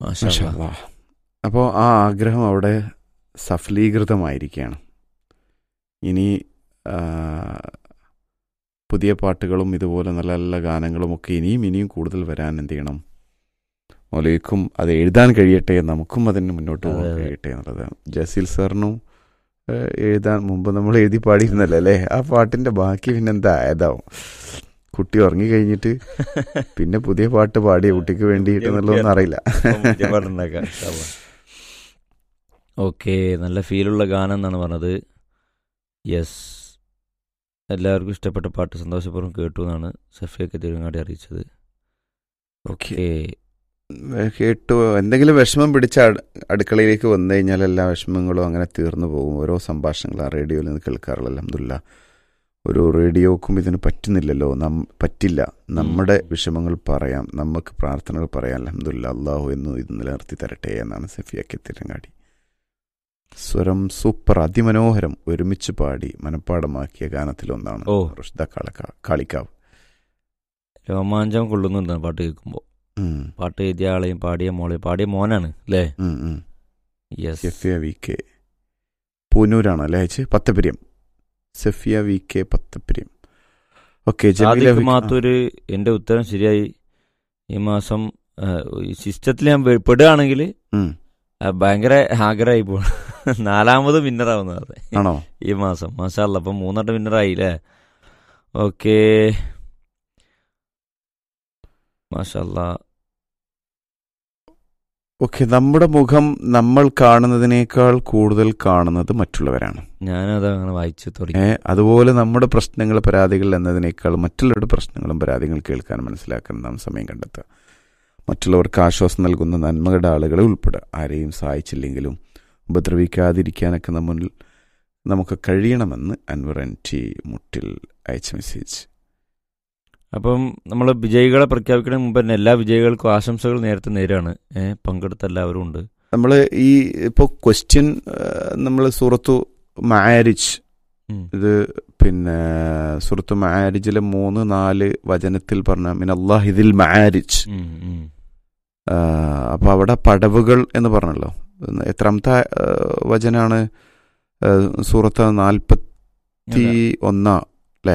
മാഷാ അല്ലാ. അപ്പോൾ ആ ആഗ്രഹം അവിടെ സഫലീകൃതമായിരിക്കുകയാണ് ഇനി ആ, പുതിയ പാട്ടുകളും ഇതുപോലെ നല്ല നല്ല ഗാനങ്ങളും ഒക്കെ ഇനിയും ഇനിയും കൂടുതൽ വരാൻ എന്ത് ചെയ്യണം മൗലവിക്കും അത് എഴുതാൻ കഴിയട്ടെ നമുക്കും അതിന് മുന്നോട്ട് പോകാൻ അതെ, അതെ. കഴിയട്ടെ എന്നുള്ളത് ജസീൽ സാറിനും ഏ, എഴുതാൻ മുമ്പ് നമ്മൾ എഴുതി പാടിയിരുന്നല്ലോ അല്ലേ ആ പാട്ടിന്റെ ബാക്കി പിന്നെ എന്താ ആയതാവും കുട്ടി ഉറങ്ങി കഴിഞ്ഞിട്ട് പിന്നെ പുതിയ പാട്ട് പാടിയ കുട്ടിക്ക് വേണ്ടിയിട്ട് എന്നുള്ളതൊന്നും അറിയില്ല അപ്പം പുതിയ പാട്ടുണ്ടാക്കാം ഇൻഷാ അല്ലാ. ഓക്കെ നല്ല ഫീലുള്ള ഗാനം എന്നാണ് പറഞ്ഞത് യെസ് എല്ലാവർക്കും ഇഷ്ടപ്പെട്ട പാട്ട് സന്തോഷപൂർവ്വം കേട്ടു എന്നാണ് സഫിയൊക്കെ തിരുവങ്ങാടി അറിയിച്ചത് ഓക്കെ കേട്ടു എന്തെങ്കിലും വിഷമം പിടിച്ച അട്- അടുക്കളയിലേക്ക് വന്നു കഴിഞ്ഞാൽ എല്ലാ വിഷമങ്ങളും അങ്ങനെ തീർന്നു പോകും ഓരോ സംഭാഷണങ്ങൾ ആ റേഡിയോയിൽ നിന്ന് കേൾക്കാറുള്ള അലഹമില്ല ഒരു റേഡിയോക്കും ഇതിന് പറ്റുന്നില്ലല്ലോ നം പറ്റില്ല നമ്മുടെ വിഷമങ്ങൾ പറയാം നമുക്ക് പ്രാർത്ഥനകൾ പറയാം അലഹമില്ല അള്ളാഹു എന്ന് ഇത് നിലനിർത്തി തരട്ടെ എന്നാണ് സഫിയാക്കി തിരങ്ങാടി സ്വരം സൂപ്പർ അതിമനോഹരം ഒരുമിച്ച് പാടി മനഃപ്പാടമാക്കിയ ഗാനത്തിലൊന്നാണ് ഓ. റുഷ്ദ കാളക്ക കാളിക്കാവ് രോമാഞ്ചം കൊള്ളുന്നുണ്ട് പാട്ട് കേൾക്കുമ്പോൾ ഉം, പാട്ട് എഴുതിയ ആളെയും പാടിയ മോളെയും പാടിയ മോനാണ് അല്ലേ ഉം, ഉം. യെസ് സഫിയ വി കെ പൂനൂരാണ് അല്ലേ അയച്ച് Pathappiriyam Safiya V K Pathappiriyam okay Sadiq Mathur എന്റെ ഉത്തരം ശരിയായി ഈ മാസം ആ, ഈ സിസ്റ്റത്തിൽ ഞാൻ വെ- പെടുകയാണെങ്കിൽ ആ, ഭയങ്കര ആഗ്രഹമായി പോകും നാലാമത് വിന്നറാവുന്നത് അതെ ആണോ ഈ മാസം മാഷാല്ല അപ്പം മൂന്നെണ്ണം വിന്നറായില്ലേ ഓക്കെ മാഷല്ല ഓക്കെ നമ്മുടെ മുഖം നമ്മൾ കാണുന്നതിനേക്കാൾ കൂടുതൽ കാണുന്നത് മറ്റുള്ളവരാണ് ഞാനത് അങ്ങനെ വായിച്ചു ഏ തുടങ്ങി അതുപോലെ നമ്മുടെ പ്രശ്നങ്ങൾ പരാതികൾ എന്നതിനേക്കാൾ മറ്റുള്ളവരുടെ പ്രശ്നങ്ങളും പരാതികളും കേൾക്കാൻ മനസ്സിലാക്കാൻ നാം സമയം കണ്ടെത്തുക മറ്റുള്ളവർക്ക് ആശ്വാസം നൽകുന്ന നന്മകളുടെ ആളുകളെ ഉൾപ്പെടുക ആരെയും സഹായിച്ചില്ലെങ്കിലും ഉപദ്രവിക്കാതിരിക്കാനൊക്കെ നമ്മൾ നമുക്ക് കഴിയണമെന്ന് അൻവർ എൻ ടി മുട്ടിൽ അയച്ച മെസ്സേജ് അപ്പം നമ്മൾ വിജയികളെ പ്രഖ്യാപിക്കുന്നതിന് മുമ്പ് തന്നെ എല്ലാ വിജയികൾക്കും ആശംസകൾ നേരത്തെ നേരാണ് ഏഹ് പങ്കെടുത്ത എല്ലാവരും ഉണ്ട് നമ്മൾ ഈ ഇപ്പോൾ ക്വസ്റ്റ്യൻ നമ്മൾ സൂറത്തു മാരിജ് ഉം. ഇത് പിന്നെ സുഹൃത്ത് മാരിജിലെ മൂന്ന് നാല് വചനത്തിൽ പറഞ്ഞ മിൻ അള്ളാഹിദിൽ മാരിജ് ഉം, ഉം. അപ്പൊ അവിടെ പടവുകൾ എന്ന് പറഞ്ഞല്ലോ എത്രാമത്തെ ആ, വചനാണ് ആ, സൂറത്ത് നാൽപ്പത്തി ഒന്നാ അല്ലേ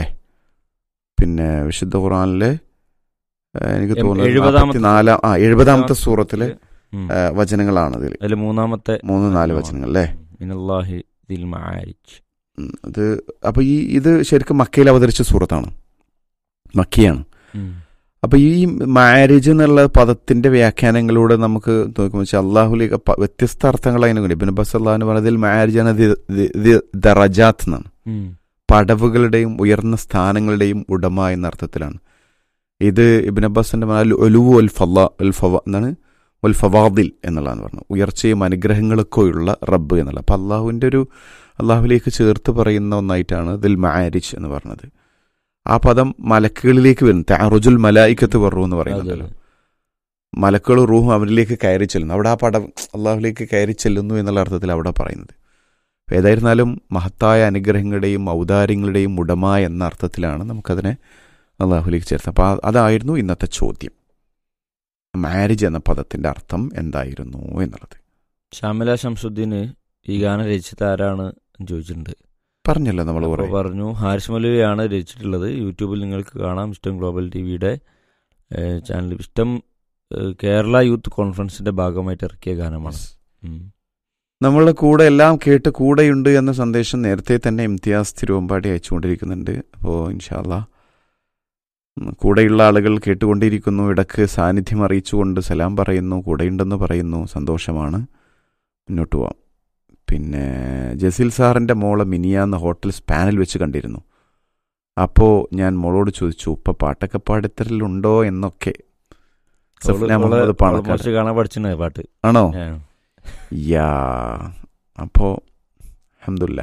പിന്നെ വിശുദ്ധ ഖുറാനിലെ ആ, എനിക്ക് എം- തോന്നുന്നു എഴുപതാമത്തെ നാലാം ആ എഴുപതാമത്തെ സൂറത്തിലെ ഉം. ആ, വചനങ്ങളാണ് ഇതിൽ അതിൽ മൂന്നാമത്തെ മൂന്ന് നാല് വചനങ്ങൾ അല്ലേ മിനല്ലാഹി ദിൽ മആരിജ് ഉം, അത് അപ്പൊ ഈ ഇത് ശരിക്കും മക്കയിൽ അവതരിച്ച സൂറത്താണ് മക്കിയാണ് ഉം. അപ്പൊ ഈ മാരേജ് എന്നുള്ള പദത്തിന്റെ വ്യാഖ്യാനങ്ങളിലൂടെ നമുക്ക് നോക്കുമ്പോൾ വെച്ചാൽ അള്ളാഹുലേക്ക് പ- വ്യത്യസ്ത അർത്ഥങ്ങൾ അതിനുണ്ട് ഇബിൻ ബസ് അള്ളാഹുന് പറഞ്ഞതിൽ മാരേജ് ആണ് ദി- ദി- ദി- ദറജാത്ത് എന്നാണ് ഉം. പടവുകളുടെയും ഉയർന്ന സ്ഥാനങ്ങളുടെയും ഉടമ എന്ന അർത്ഥത്തിലാണ് ഇത് ഇബിൻ അബ്ബാസിന്റെ പറഞ്ഞാൽ ഒലുവു അൽ ഫവ അൽ ഫവ എന്താണ് ഒൽ ഫവാദിൽ എന്നുള്ളതാണ് പറഞ്ഞത് ഉയർച്ചയും അനുഗ്രഹങ്ങളൊക്കെയുള്ള റബ്ബ് എന്നുള്ള അപ്പൊ അള്ളാഹുവിന്റെ ഒരു അള്ളാഹുലേക്ക് ചേർത്ത് പറയുന്ന ഒന്നായിട്ടാണ് ദിൽ മാരിജ് എന്ന് പറഞ്ഞത് ആ പദം മലക്കുകളിലേക്ക് വരും താറുജുൽ മലായിക്കത്ത് പറു എന്ന് അതെ, പറയുന്നുണ്ടല്ലോ അതെ. മലക്കുകൾ റൂഹും അവരിലേക്ക് കയറി ചെല്ലുന്നു അവിടെ ആ പടം അള്ളാഹുലേക്ക് കയറി ചെല്ലുന്നു എന്നുള്ള അർത്ഥത്തിൽ അവിടെ പറയുന്നത് അപ്പൊ ഏതായിരുന്നാലും മഹത്തായ അനുഗ്രഹങ്ങളുടെയും ഔദാര്യങ്ങളുടെയും ഉടമ എന്ന അർത്ഥത്തിലാണ് നമുക്കതിനെ അള്ളാഹുലേക്ക് ചേർത്തത് അപ്പോൾ അതായിരുന്നു ഇന്നത്തെ ചോദ്യം മാരേജ് എന്ന പദത്തിന്റെ അർത്ഥം എന്തായിരുന്നു എന്നുള്ളത് ഷാമില ശംസുദ്ദീന് ഈ ഗാനം രചിച്ചത് ആരാണ് എന്ന് ചോദിച്ചിട്ടുണ്ട് പറഞ്ഞല്ലോ നമ്മൾ അപ്പോൾ കുറേ പറഞ്ഞു ഹാരിസ് മൗലവിയാണ് രചിച്ചിട്ടുള്ളത് യൂട്യൂബിൽ നിങ്ങൾക്ക് കാണാം ഇഷ്ടം ഗ്ലോബൽ ടി വിയുടെ ചാനൽ ഇഷ്ടം ഏഹ്, കേരള യൂത്ത് കോൺഫറൻസിന്റെ ഭാഗമായിട്ട് ഇറക്കിയ ഗാനമാണ് ഉം. നമ്മളുടെ കൂടെ എല്ലാം കേട്ട് കൂടെയുണ്ട് എന്ന സന്ദേശം നേരത്തെ തന്നെ ഇംതിയാസ് തിരുവമ്പാടി അയച്ചുകൊണ്ടിരിക്കുന്നുണ്ട് അപ്പോൾ ഇൻഷാല്ല കൂടെയുള്ള ആളുകൾ കേട്ടുകൊണ്ടിരിക്കുന്നു ഇടക്ക് സാന്നിധ്യം അറിയിച്ചുകൊണ്ട് സലാം പറയുന്നു കൂടെയുണ്ടെന്ന് പറയുന്നു സന്തോഷമാണ് മുന്നോട്ട് പോവാം പിന്നെ ജസീൽ സാറിൻ്റെ മോളെ മിനിയാന്ന് ഹോട്ടൽ സ്പാനിൽ വെച്ച് കണ്ടിരുന്നു അപ്പോൾ ഞാൻ മോളോട് ചോദിച്ചു ഉപ്പ പാട്ടൊക്കെ പാടിത്തരലുണ്ടോ എന്നൊക്കെ സഫ്ന അവള് മുഹമ്മദ് അവള് പാണക്കാട് കുറച്ച് കാണാൻ പഠിച്ചിട്ടുണ്ട് പാട്ട് ആണോ ഏ. യാ അപ്പോ അഹമ്മദില്ല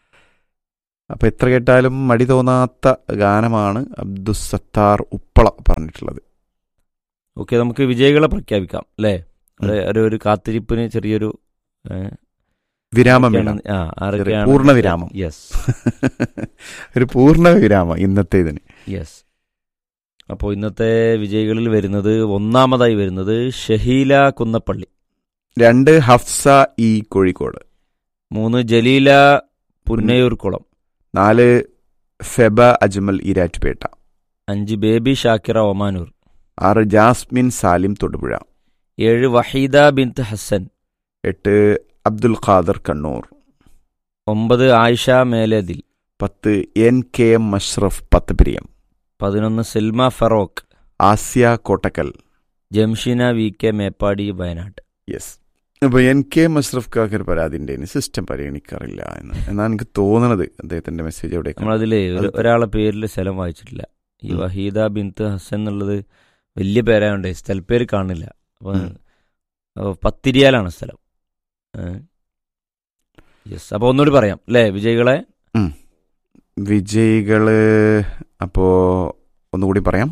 അപ്പൊ എത്ര കേട്ടാലും മടി തോന്നാത്ത ഗാനമാണ് അബ്ദുസത്താർ ഉപ്പള പറഞ്ഞിട്ടുള്ളത് ഓക്കെ നമുക്ക് വിജയികളെ പ്രഖ്യാപിക്കാം അല്ലേ അത് ഒരു ഒരു കാത്തിരിപ്പിന് ചെറിയൊരു ഏ, വിരാമം വേണം ആരൊക്കെയാണ്- ആ, ആരൊക്കെയാണ് പൂർണ്ണ വിരാമം. യെസ് ഒരു പൂർണ്ണ വിരാമം ഇന്നത്തെ ഇതിന് യെസ് അപ്പോൾ ഇന്നത്തെ വിജയികളിൽ വരുന്നത് ഒന്നാമതായി വരുന്നത് ഷഹീല കുന്നപ്പള്ളി രണ്ട് ഹഫ്സ ഇ കോഴിക്കോട് മൂന്ന് ജലീല പുന്നയൂർക്കുളം നാല് ഫെബ അജ്മൽ ഈരാറ്റുപേട്ട അഞ്ച് ബേബി ഷാക്കിറ ഒമാനൂർ ആറ് ജാസ്മിൻ സാലിം തൊടുപുഴ ഏഴ് വഹീദ ബിന്ത് ഹസൻ എട്ട് അബ്ദുൽ ഖാദർ കണ്ണൂർ ഒമ്പത് ആയിഷ മേലതിൽ പത്ത് N K M Mashraf Pathappiriyam പതിനൊന്ന് Silma Farook Asiya Kottakkal Jamsheena V K Meppadi Wayanad yes അപ്പോൾ എൻ കെ മഷ്റഫ് കാക്കർ പരാതിൻ്റെ സിസ്റ്റം പരിഗണിക്കാറില്ല എന്ന് എന്നാണ് എനിക്ക് തോന്നണത് അദ്ദേഹത്തിന്റെ മെസ്സേജ് എവിടെ നമ്മളതിൽ അത് ഒരാളെ പേരിൽ സ്ഥലം വായിച്ചിട്ടില്ല ഈ ഉം. വഹീദ ബിന്ത് ഹസൻ എന്നുള്ളത് വലിയ പേരായോണ്ട് സ്ഥലപ്പേര് കാണില്ല അപ്പൊ ഉം. അപ്പൊ പത്തിരിയാലാണ് സ്ഥലം യെസ് അപ്പൊ ഒന്നുകൂടി പറയാം അല്ലേ വിജയികളെ വിജയികള് അപ്പോ ഒന്നുകൂടി പറയാം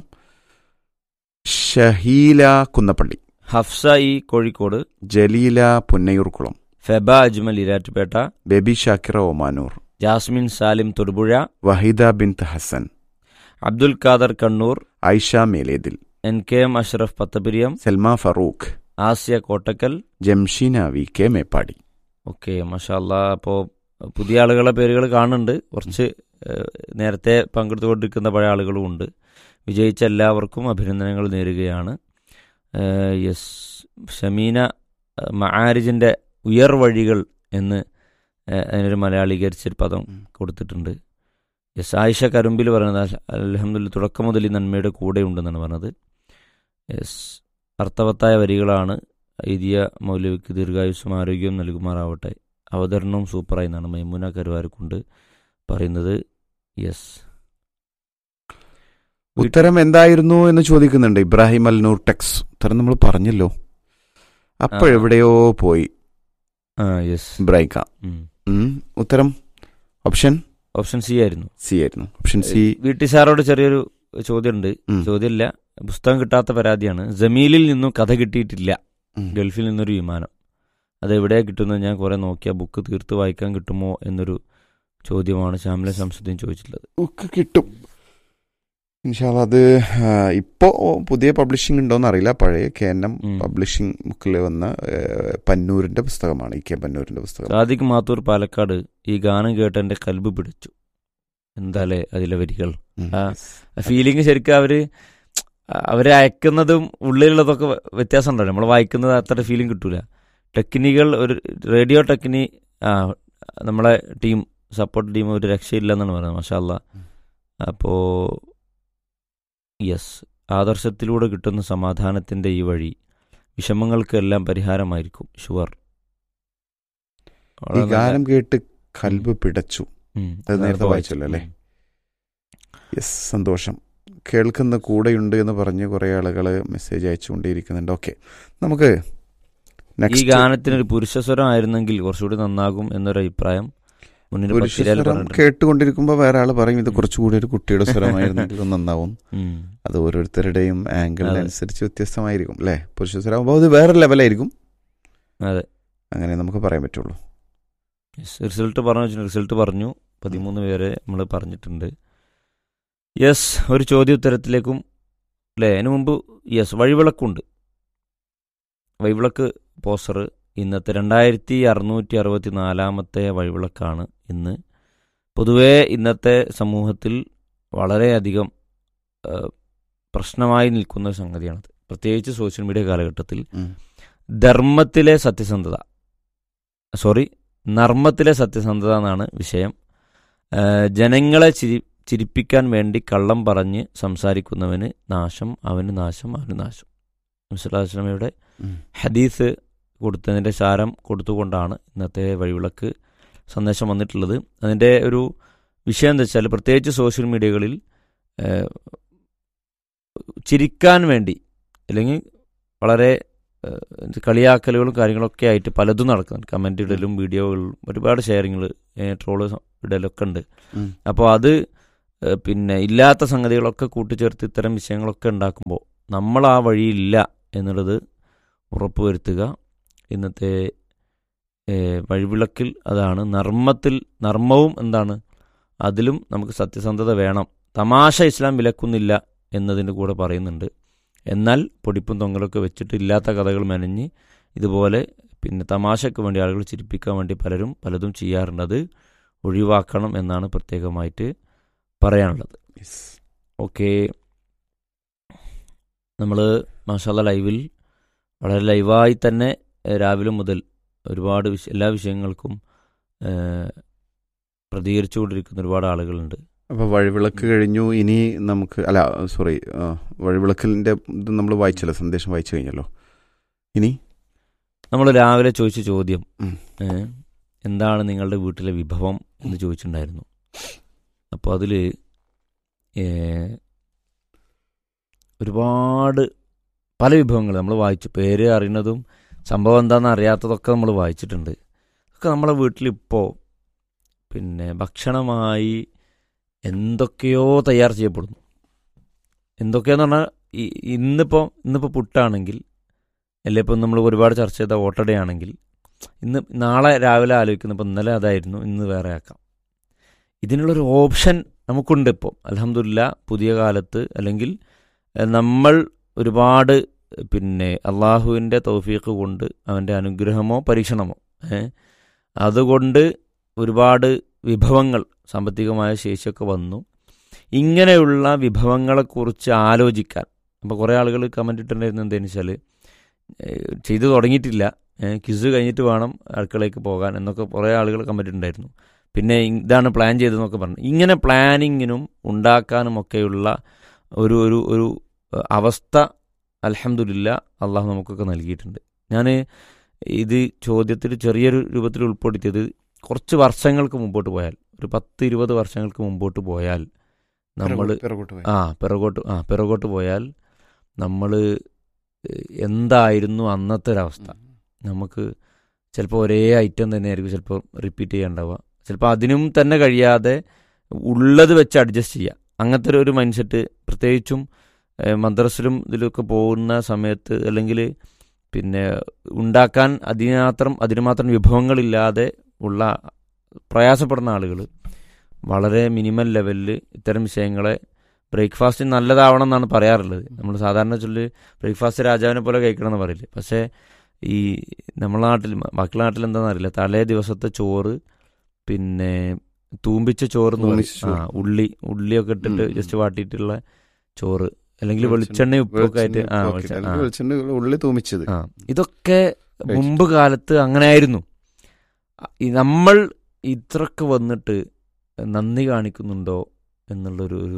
ഷഹീല കുന്നപ്പള്ളി ഹഫ്സ ഇ കോഴിക്കോട് ജലീല പുന്നയൂർക്കുളം ഫെബ Ajmal Erattupetta Baby Shakira Omanoor Jasmine Salim Thodupuzha Waheeda Bint Hasan Abdul Khader Kannur Aisha Melethil N K M Ashraf Pathappiriyam Salma Farook Asiya Kottakkal Jamsheena V K Meppadi okay മഷാല്ല അപ്പോൾ പുതിയ ആളുകളെ പേരുകൾ കാണുന്നുണ്ട് കുറച്ച് ഏഹ്, നേരത്തെ പങ്കെടുത്തുകൊണ്ടിരിക്കുന്ന പഴയ ആളുകളും ഉണ്ട് വിജയിച്ച എല്ലാവർക്കും അഭിനന്ദനങ്ങൾ നേരുകയാണ് ഏഹ്, യെസ് ഷമീന ഏഹ്, മആരിജിൻ്റെ ഉയർ വഴികൾ എന്ന് ഏഹ്, അതിനൊരു മലയാളീകരിച്ചൊരു പദം കൊടുത്തിട്ടുണ്ട് യെസ് ആയിഷ കരുമ്പിൽ പറയുന്നത് അലഹമ്മദ് തുടക്കം മുതൽ ഈ നന്മയുടെ കൂടെ ഉണ്ടെന്നാണ് പറഞ്ഞത് യെസ് അർത്ഥവത്തായ വരികളാണ് എഴുതിയ മൗലവിക്ക് ദീർഘായുസ്സും ആരോഗ്യവും നൽകുമാറാവട്ടെ അവതരണവും സൂപ്പറായി എന്നാണ് മൈമുന കരുവാരക്കുണ്ട് പറയുന്നത് യെസ് ഉത്തരം എന്തായിരുന്നു എന്ന് ചോദിക്കുന്നുണ്ട് ഇബ്രാഹിം അൽനൂർ ടെക്സ് ഉത്തരം നമ്മൾ പറഞ്ഞല്ലോ അപ്പോഴെവിടെയോ പോയി ആ യെസ് ഇബ്രാഹിം ഖാൻ ഉം. ഉത്തരം ഓപ്ഷൻ ഓപ്ഷൻ സി ആയിരുന്നു സി ആയിരുന്നു ഓപ്ഷൻ സി വീട്ടി സാറോട് ചെറിയൊരു ചോദ്യമുണ്ട് ഉം. ചോദ്യമില്ല പുസ്തകം കിട്ടാത്ത പരാതിയാണ് ജമീലിൽ നിന്നും കഥ കിട്ടിയിട്ടില്ല ഉം. ഗൾഫിൽ നിന്നൊരു വിമാനം അതെവിടെയാ കിട്ടുന്നത് ഞാൻ കുറെ നോക്കിയ ബുക്ക് തീർത്ത് വായിക്കാൻ കിട്ടുമോ എന്നൊരു ചോദ്യമാണ് ശ്യാമിലെ സംശുദ്ധിയും ചോദിച്ചിട്ടുള്ളത് ഒക്കെ കിട്ടും ഇൻഷാല്ല അത് ആ, ഇപ്പോ പുതിയ പബ്ലിഷിംഗ് ഉണ്ടോന്ന് അറിയില്ല പഴയ കെ എൻ എം ഉം. പബ്ലിഷിംഗ് ബുക്കിൽ വന്ന ഏ, പന്നൂരിന്റെ പുസ്തകമാണ് ഇ കെ പന്നൂരിന്റെ പുസ്തകം സാദിഖ് മാത്തൂർ പാലക്കാട് ഈ ഗാനം കേട്ട് എന്റെ കൽബ് പിടിച്ചു എന്താലേ അതിലെ വരികൾ ഉം. ആ. ഫീലിംഗ് ശരിക്കും അവര് അവരെ അയക്കുന്നതും ഉള്ളിലുള്ളതൊക്കെ വ്യത്യാസം ഉണ്ടല്ലോ നമ്മൾ വായിക്കുന്നത് അത്ര ഫീലിംഗ് കിട്ടൂല ടെക്നികൾ ഒരു റേഡിയോ ടെക്നി ആ നമ്മളെ ടീം സപ്പോർട്ട് ടീം ഒരു രക്ഷയില്ല എന്നാണ് പറയുന്നത് മഷാല്ല അപ്പോൾ യെസ് ആദർശത്തിലൂടെ കിട്ടുന്ന സമാധാനത്തിന്റെ ഈ വഴി വിഷമങ്ങൾക്കെല്ലാം പരിഹാരമായിരിക്കും ഷുവർ ഈ ഗാനം കേട്ട് കൽബ് പിടച്ചു ഉം. അത് നേരത്തെ വായിച്ചല്ലോ അല്ലേ? യെസ് സന്തോഷം കേൾക്കുന്ന കൂടെയുണ്ട് എന്ന് പറഞ്ഞ് കുറേ ആളുകൾ മെസ്സേജ് അയച്ചുകൊണ്ടേയിരിക്കുന്നുണ്ട് ഓക്കെ നമുക്ക് ഈ നെക്സ്റ്റ് ഗാനത്തിന് ഒരു പുരുഷസ്വരം ആയിരുന്നെങ്കിൽ കുറച്ചുകൂടി നന്നാകും എന്നൊരു അഭിപ്രായം മുന്നിൽ പത്തിരിയാൽ പുരുഷസ്വരം പറഞ്ഞിട്ടുണ്ട്. കേട്ടുകൊണ്ടിരിക്കുമ്പോൾ വേറെ ആൾ പറയും ഇത് കുറച്ചുകൂടി ഒരു കുട്ടിയുടെ സ്വരമായിരുന്നെങ്കിൽ ഒന്ന് നന്നാവും ഉം. അത് ഓരോരുത്തരുടെയും അതെ. ആംഗിളിനനുസരിച്ച് വ്യത്യസ്തമായിരിക്കും അല്ലേ പുരുഷസ്വരം ആകുമ്പോൾ അത് വേറെ ലെവലായിരിക്കും അതെ അങ്ങനെ നമുക്ക് പറയാൻ പറ്റുള്ളൂ റിസൾട്ട് പറഞ്ഞു റിസൾട്ട് പറഞ്ഞു പതിമൂന്ന് പേരെ നമ്മൾ പറഞ്ഞിട്ടുണ്ട് യെസ് ഒരു ചോദ്യോത്തരത്തിലേക്കും അല്ലേ അതിനു മുമ്പ് യെസ് വഴിവിളക്കുണ്ട് വഴിവിളക്ക് പോസ്റ്റർ ഇന്നത്തെ രണ്ടായിരത്തി അറുന്നൂറ്റി അറുപത്തി നാലാമത്തെ വഴിവിളക്കാണ് ഇന്ന് പൊതുവേ ഇന്നത്തെ സമൂഹത്തിൽ വളരെയധികം ആ, പ്രശ്നമായി നിൽക്കുന്ന ഒരു സംഗതിയാണത് പ്രത്യേകിച്ച് സോഷ്യൽ മീഡിയ കാലഘട്ടത്തിൽ ഉം. ധർമ്മത്തിലെ സത്യസന്ധത സോറി നർമ്മത്തിലെ സത്യസന്ധത എന്നാണ് വിഷയം ആ, ജനങ്ങളെ ചിരി ചിരിപ്പിക്കാൻ വേണ്ടി കള്ളം പറഞ്ഞ് സംസാരിക്കുന്നവന് നാശം അവന് നാശം അവന് നാശം മുസ്ലാസ്ലമയുടെ ഉം. ഹദീസ് കൊടുത്തതിൻ്റെ സാരം കൊടുത്തുകൊണ്ടാണ് ഇന്നത്തെ വഴിവിളക്ക് സന്ദേശം വന്നിട്ടുള്ളത് അതിൻ്റെ ഒരു വിഷയം എന്താ വെച്ചാൽ പ്രത്യേകിച്ച് സോഷ്യൽ മീഡിയകളിൽ ആ, ചിരിക്കാൻ വേണ്ടി അല്ലെങ്കിൽ വളരെ ഏഹ്, കളിയാക്കലുകളും കാര്യങ്ങളൊക്കെ ആയിട്ട് പലതും നടക്കുന്നുണ്ട് കമൻ്റ് ഇടലും വീഡിയോകളും ഒരുപാട് ഷെയറിങ്ങൾ ട്രോള് ഇടലൊക്കെ ഉണ്ട് ഉം. അപ്പോൾ അത് ഏഹ്, പിന്നെ ഇല്ലാത്ത സംഗതികളൊക്കെ കൂട്ടിച്ചേർത്ത് ഇത്തരം വിഷയങ്ങളൊക്കെ ഉണ്ടാക്കുമ്പോൾ നമ്മൾ ആ വഴിയില്ല എന്നുള്ളത് ഉറപ്പുവരുത്തുക ഇന്നത്തെ ഏഹ്, വഴിവിളക്കിൽ അതാണ് നർമ്മത്തിൽ നർമ്മവും എന്താണ് അതിലും നമുക്ക് സത്യസന്ധത വേണം തമാശ ഇസ്ലാം വിലക്കുന്നില്ല എന്നതിൻ്റെ കൂടെ പറയുന്നുണ്ട് എന്നാൽ പൊടിപ്പും തൊങ്ങലൊക്കെ വെച്ചിട്ട് ഇല്ലാത്ത കഥകൾ മെനഞ്ഞ് ഇതുപോലെ പിന്നെ തമാശയ്ക്ക് വേണ്ടി ആളുകൾ ചിരിപ്പിക്കാൻ വേണ്ടി പലരും പലതും ചെയ്യാറുണ്ട് അത് ഒഴിവാക്കണം എന്നാണ് പ്രത്യേകമായിട്ട് പറയാനുള്ളത് ഓക്കെ നമ്മൾ മാഷാല്ല ലൈവിൽ വളരെ ലൈവായി തന്നെ ഏഹ്, രാവിലെ മുതൽ ഒരുപാട് വിഷ എല്ലാ വിഷയങ്ങൾക്കും ഏഹ്, പ്രതികരിച്ചുകൊണ്ടിരിക്കുന്ന ഒരുപാട് ആളുകളുണ്ട് അപ്പോൾ വഴിവിളക്ക് കഴിഞ്ഞു ഇനി നമുക്ക് അല്ല സോറി വഴിവിളക്കിൻ്റെ ഇത് നമ്മൾ വായിച്ചല്ലോ സന്ദേശം വായിച്ചു കഴിഞ്ഞല്ലോ ഇനി നമ്മൾ രാവിലെ ചോദിച്ച ചോദ്യം ഉം. ഏഹ്, എന്താണ് നിങ്ങളുടെ വീട്ടിലെ വിഭവം എന്ന് ചോദിച്ചിട്ടുണ്ടായിരുന്നു അപ്പോൾ അതിൽ ഒരുപാട് പല വിഭവങ്ങൾ നമ്മൾ വായിച്ചു പേര് അറിയുന്നതും സംഭവം എന്താണെന്ന് അറിയാത്തതൊക്കെ നമ്മൾ വായിച്ചിട്ടുണ്ട് ഒക്കെ നമ്മളെ വീട്ടിലിപ്പോൾ പിന്നെ ഭക്ഷണമായി എന്തൊക്കെയോ തയ്യാർ ചെയ്യപ്പെടുന്നു എന്തൊക്കെയാന്ന് പറഞ്ഞാൽ ഈ ഇന്നിപ്പോൾ ഇന്നിപ്പോൾ പുട്ടാണെങ്കിൽ അല്ലെ ഇപ്പം നമ്മൾ ഒരുപാട് ചർച്ച ചെയ്ത ഓട്ടടയാണെങ്കിൽ ഇന്ന് നാളെ രാവിലെ ആലോചിക്കുന്ന ഇപ്പം ഇന്നലെ അതായിരുന്നു ഇന്ന് വേറെ ആക്കാം ഇതിനുള്ളൊരു ഓപ്ഷൻ നമുക്കുണ്ട് ഇപ്പോൾ അലഹമില്ല പുതിയ കാലത്ത് അല്ലെങ്കിൽ എഹ്, നമ്മൾ ഒരുപാട് പിന്നെ അള്ളാഹുവിൻ്റെ തൗഫീഖ് കൊണ്ട് അവൻ്റെ അനുഗ്രഹമോ പരീക്ഷണമോ ഏ അതുകൊണ്ട് ഒരുപാട് വിഭവങ്ങൾ സാമ്പത്തികമായ ശേഷിയൊക്കെ വന്നു ഇങ്ങനെയുള്ള വിഭവങ്ങളെക്കുറിച്ച് ആലോചിക്കാൻ അപ്പോൾ കുറേ ആളുകൾ കമൻ്റ് ഇട്ടിട്ടുണ്ടായിരുന്നു എന്താണെന്ന് വെച്ചാൽ ഏഹ് ചെയ്തു തുടങ്ങിയിട്ടില്ല ഏഹ് ക്വിസ് കഴിഞ്ഞിട്ട് വേണം അടുക്കളയ്ക്ക് പോകാൻ എന്നൊക്കെ കുറേ ആളുകൾ കമൻ്റ് ഉണ്ടായിരുന്നു പിന്നെ ഇതാണ് പ്ലാൻ ചെയ്തതെന്നൊക്കെ പറഞ്ഞു ഇങ്ങനെ പ്ലാനിങ്ങിനും ഉണ്ടാക്കാനും ഒക്കെയുള്ള ഒരു ഒരു ഒരു ഏഹ് അവസ്ഥ അലഹമില്ല അള്ളാഹു നമുക്കൊക്കെ നൽകിയിട്ടുണ്ട് ഞാൻ ഇത് ചോദ്യത്തിൽ ചെറിയൊരു രൂപത്തിൽ ഉൾപ്പെടുത്തിയത് കുറച്ച് വർഷങ്ങൾക്ക് മുമ്പോട്ട് പോയാൽ ഒരു പത്ത് ഇരുപത് വർഷങ്ങൾക്ക് മുമ്പോട്ട് പോയാൽ നമ്മൾ പിറകോട്ട് പോയി. ആ പിറകോട്ട് ആ പിറകോട്ട് പോയാൽ നമ്മൾ എന്തായിരുന്നു അന്നത്തെ ഒരവസ്ഥ നമുക്ക് ചിലപ്പോൾ ഒരേ ഐറ്റം തന്നെയായിരിക്കും ചിലപ്പോൾ റിപ്പീറ്റ് ചെയ്യാണ്ടാവുക ചിലപ്പോൾ അതിനും തന്നെ കഴിയാതെ ഉള്ളത് വെച്ച് അഡ്ജസ്റ്റ് ചെയ്യുക അങ്ങനത്തെ ഒരു- ഒരു മൈൻഡ് സെറ്റ് പ്രത്യേകിച്ചും ഏഹ്, മദ്രസിലും ഇതിലൊക്കെ പോകുന്ന സമയത്ത് അല്ലെങ്കിൽ പിന്നെ ഉണ്ടാക്കാൻ അതിനുമാത്രം അതിന് മാത്രം വിഭവങ്ങളില്ലാതെ ഉള്ള പ്രയാസപ്പെടുന്ന ആളുകൾ വളരെ മിനിമൽ ലെവലിൽ ഇത്തരം വിഷയങ്ങളെ ബ്രേക്ക്ഫാസ്റ്റ് നല്ലതാവണം എന്നാണ് പറയാറുള്ളത് നമ്മൾ സാധാരണ ചൊല്ല് ബ്രേക്ക്ഫാസ്റ്റ് രാജാവിനെ പോലെ കഴിക്കണം എന്ന് പറയില്ലേ പക്ഷേ ഈ നമ്മളെ നാട്ടിൽ ബാക്കിയുള്ള നാട്ടിൽ എന്താണെന്ന് അറിയില്ല തലേ ദിവസത്തെ ചോറ് പിന്നെ തൂമ്പിച്ച ചോറ് എന്ന് പറയും. തൂമ്പിച്ച ചോറ്. ആ ഉള്ളി ഉള്ളിയൊക്കെ ഇട്ടിട്ട് ഉം, ഉം. ജസ്റ്റ് വാട്ടിയിട്ടുള്ള ചോറ് അല്ലെങ്കിൽ വെളിച്ചെണ്ണ- വെളിച്ചെണ്ണ ഉപ്പൊക്കെ ആയിട്ട് വെളിച്ചെണ്ണ ആ ഉപ്പൊക്കെ വെളിച്ചെണ്ണ ഇട്ട് അല്ലെങ്കിൽ വെളിച്ചെണ്ണ ഉള്ളി തൂമിച്ചത് ആ ഇതൊക്കെ മുമ്പ് കാലത്ത് അങ്ങനെ ആയിരുന്നു ഈ നമ്മൾ ഇത്രയൊക്കെ വന്നിട്ട് നന്ദി കാണിക്കുന്നുണ്ടോ എന്നുള്ളൊരു ഒരു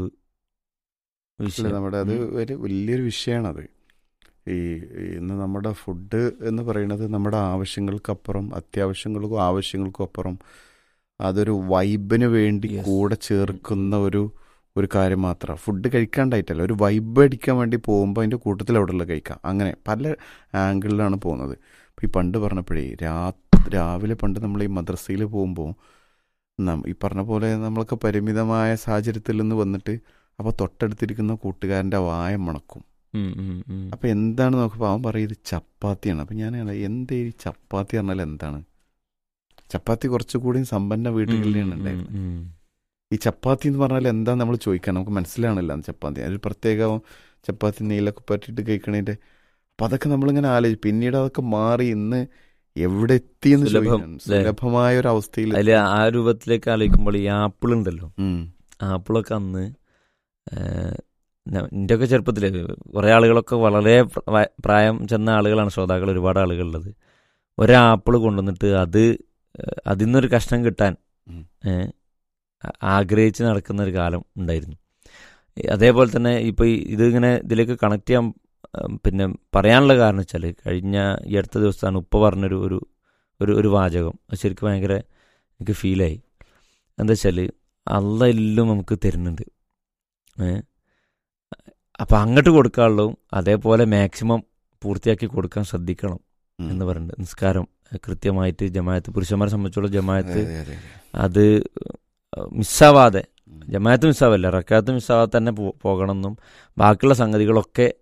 അല്ല, വിഷയം നമ്മുടെ അത് ഉം. ഒരു വലിയൊരു വിഷയമാണത് ഈ ഈ ഇന്ന് നമ്മുടെ ഫുഡ് എന്ന് പറയുന്നത് നമ്മുടെ ആവശ്യങ്ങൾക്കപ്പുറം അത്യാവശ്യങ്ങൾക്കും ആവശ്യങ്ങൾക്കും അപ്പുറം അതൊരു വൈബിന് വേണ്ടി Yes. കൂടെ ചേർക്കുന്ന ഒരു ഒരു കാര്യം മാത്രമാണ് ഫുഡ് കഴിക്കാണ്ടായിട്ടല്ല ഒരു വൈബ് അടിക്കാൻ വേണ്ടി പോകുമ്പോൾ അതിൻ്റെ കൂട്ടത്തിൽ അവിടെ ഉള്ള കഴിക്കാം അങ്ങനെ പല ആംഗിളിലാണ് പോകുന്നത് ഇപ്പം ഈ പണ്ട് പറഞ്ഞപ്പോഴേ രാ രാവിലെ പണ്ട് നമ്മൾ ഈ മദ്രസയിൽ പോകുമ്പോൾ നം- ഈ പറഞ്ഞ പോലെ നമ്മളൊക്കെ പരിമിതമായ സാഹചര്യത്തിൽ നിന്ന് വന്നിട്ട് അപ്പോൾ തൊട്ടടുത്തിരിക്കുന്ന കൂട്ടുകാരൻ്റെ വായ മണക്കും ഉം, ഉം, ഉം. അപ്പോൾ എന്താണ് നോക്കുമ്പോൾ അവൻ പറയും ഇത് ചപ്പാത്തിയാണ് അപ്പം ഞാൻ എന്താ ഈ ചപ്പാത്തി പറഞ്ഞാൽ എന്താണ് ചപ്പാത്തി കുറച്ചുകൂടി സമ്പന്ന വീടുകളിലാണ് ഉം, ഉണ്ടായിരുന്നത് ഉം, ഉം. ഈ ചപ്പാത്തി എന്ന് പറഞ്ഞാൽ എന്താ നമ്മൾ ചോദിക്കാൻ നമുക്ക് മനസ്സിലാണില്ല ചപ്പാത്തി ഒരു പ്രത്യേക ചപ്പാത്തി നെയ്യിലൊക്കെ പറ്റിയിട്ട് കഴിക്കണതിൻ്റെ അപ്പം അതൊക്കെ നമ്മളിങ്ങനെ ആലോചിച്ചു പിന്നീട് അതൊക്കെ മാറി ഇന്ന് എവിടെ എത്തി എന്ന് സുലഭം, ചോദിക്കണം അല്ലേ? സുലഭമായ ഒരു അവസ്ഥയിൽ അതില് ആ രൂപത്തിലേക്ക് ആലോചിക്കുമ്പോൾ ഈ ആപ്പിൾ ഉണ്ടല്ലോ ഉം. ആപ്പിളൊക്കെ അന്ന് എൻ്റെ ഒക്കെ ചെറുപ്പത്തിൽ കുറേ ആളുകളൊക്കെ വളരെ പ്ര- വ- പ്രായം ചെന്ന ആളുകളാണ് ശ്രോതാക്കൾ ഒരുപാട് ആളുകളുള്ളത് ഒരാപ്പിൾ കൊണ്ടുവന്നിട്ട് അത് ഏഹ്, അതിൽ നിന്നൊരു കഷ്ണം കിട്ടാൻ ഉം. ഏഹ്, ആ- ആഗ്രഹിച്ച് നടക്കുന്ന ഒരു കാലം ഉണ്ടായിരുന്നു ഈ അതേപോലെ തന്നെ ഇപ്പോൾ ഇതിങ്ങനെ ഇതിലേക്ക് കണക്ട് ചെയ്യാൻ ഉം, പിന്നെ പറയാനുള്ള കാരണം വെച്ചാൽ കഴിഞ്ഞ ഈ അടുത്ത ദിവസമാണ് ഉപ്പ പറഞ്ഞൊരു ഒരു ഒരു ഒരു വാചകം അത് ശരിക്കും ഭയങ്കര എനിക്ക് ഫീലായി എന്താ വെച്ചാൽ അല്ല എല്ലാം നമുക്ക് തരുന്നുണ്ട് ഏ അപ്പം അങ്ങോട്ട് കൊടുക്കാനുള്ളതും അതേപോലെ മാക്സിമം പൂർത്തിയാക്കി കൊടുക്കാൻ ശ്രദ്ധിക്കണം ഉം. എന്ന് പറയുന്നുണ്ട് നിസ്കാരം ഏഹ്, കൃത്യമായിട്ട് ജമായത്ത് പുരുഷന്മാരെ സംബന്ധിച്ചുള്ള ജമായത്ത് അതെ, അതെ, അതെ. അത് മിസ്സാവാതെ ഉം. ജമായത്ത് മിസ്സാവല്ല റക്കാത്ത് മിസ്സാവാതെ തന്നെ പോ- പോകണമെന്നും ബാക്കിയുള്ള സംഗതികളൊക്കെ